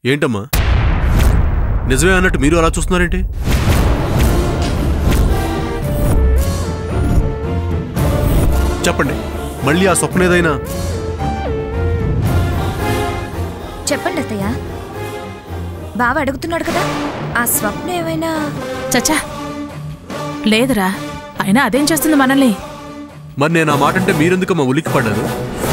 ఏంటమ్మా నిజమే అన్నట్టు మీరు అలా చూస్తున్నారేంటి చెప్పండి మళ్ళీ ఆ స్వప్న ఏదైనా చెప్పండి అత్తయ్య బావ అడుగుతున్నాడు కదా ఆ స్వప్న ఏమైనా చచ్చా లేదురా అయినా అదేం చేస్తుంది మనల్ని మరి నేను ఆ మాట అంటే మీరెందుకమ్మా ఉలిక్కి పడ్డారు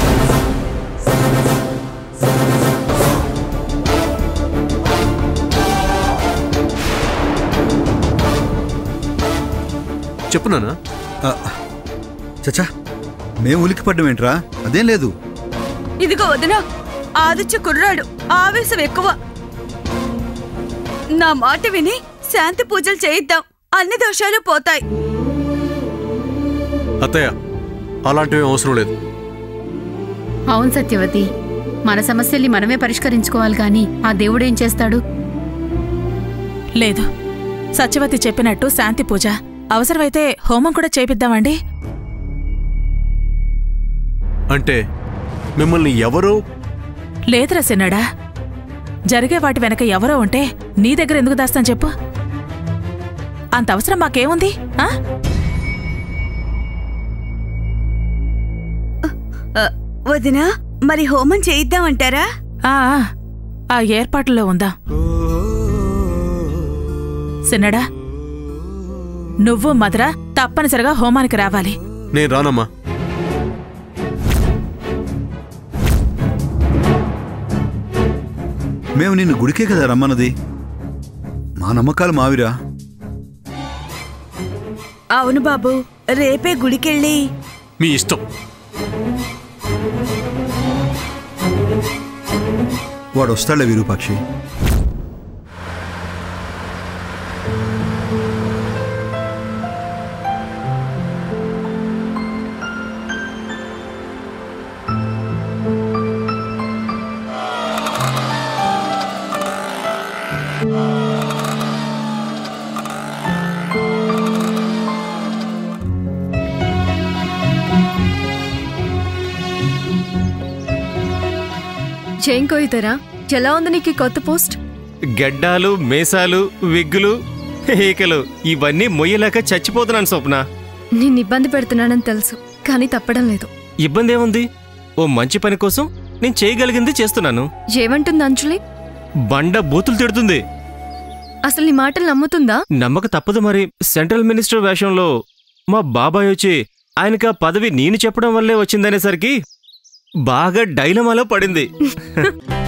చెప్పునానా ఆ, చచ్చా మేము ఉలికి పడ్డమేంట్రా అదేం లేదు ఇదిగో వదిన ఆదిత్య కుర్రాడు ఆవేశం ఎక్కువ నా మాట విని శాంతి పూజలు చేయిద్దాం అన్ని దోషాలు పోతాయి అత్తయ్య అలాంటివి అవసరం లేదు అవును సత్యవతి మన సమస్యల్ని మనమే పరిష్కరించుకోవాలి కానీ ఆ దేవుడేం చేస్తాడు లేదు సత్యవతి చెప్పినట్టు శాంతి పూజ అవసరమైతే హోమం కూడా చేపిద్దామండి అంటే మిమ్మల్ని ఎవరో లేదురా సిన్నడా జరిగే వాటి వెనక ఎవరో ఉంటే నీ దగ్గర ఎందుకు దాస్తాను చెప్పు అంత అవసరం మాకేముంది ఆ? ఆ, వదినా మరి హోమం చేయిద్దామంటారా ఆ, ఆ, ఆ ఏర్పాట్లలో ఉందా సిన్నడా నువ్వు మధుర తప్పనిసరిగా హోమానికి రావాలి నేను రానమ్మా మేము నిన్ను గుడికే కదా రమ్మన్నది మా నమ్మకాలు మావిరా అవును బాబు రేపే గుడికెళ్ళి మీ ఇష్టం వాడు వస్తాడులే విరూపాక్షి చేంకోయితరా ఎలా ఉంది నీకు ఈ కొత్త పోస్ట్ గడ్డాలు మేసాలు విగ్గులు ఈకలు ఇవన్నీ మొయ్యలేక చచ్చిపోతున్నాను స్వప్న నిన్ను ఇబ్బంది పెడుతున్నానని తెలుసు కానీ తప్పడం లేదు ఇబ్బంది ఏముంది ఓ మంచి పని కోసం నేను చేయగలిగింది చేస్తున్నాను ఏమంటుంది అంజలి బండ బూతులు తిడుతుంది అసలు నీ మాటలు నమ్ముతుందా నమ్మక తప్పదు మరి సెంట్రల్ మినిస్టర్ వేషంలో మా బాబాయ్ వచ్చి ఆయనకి ఆ పదవి నేను చెప్పడం వల్లే వచ్చిందనేసరికి బాగా డైలమాలో పడింది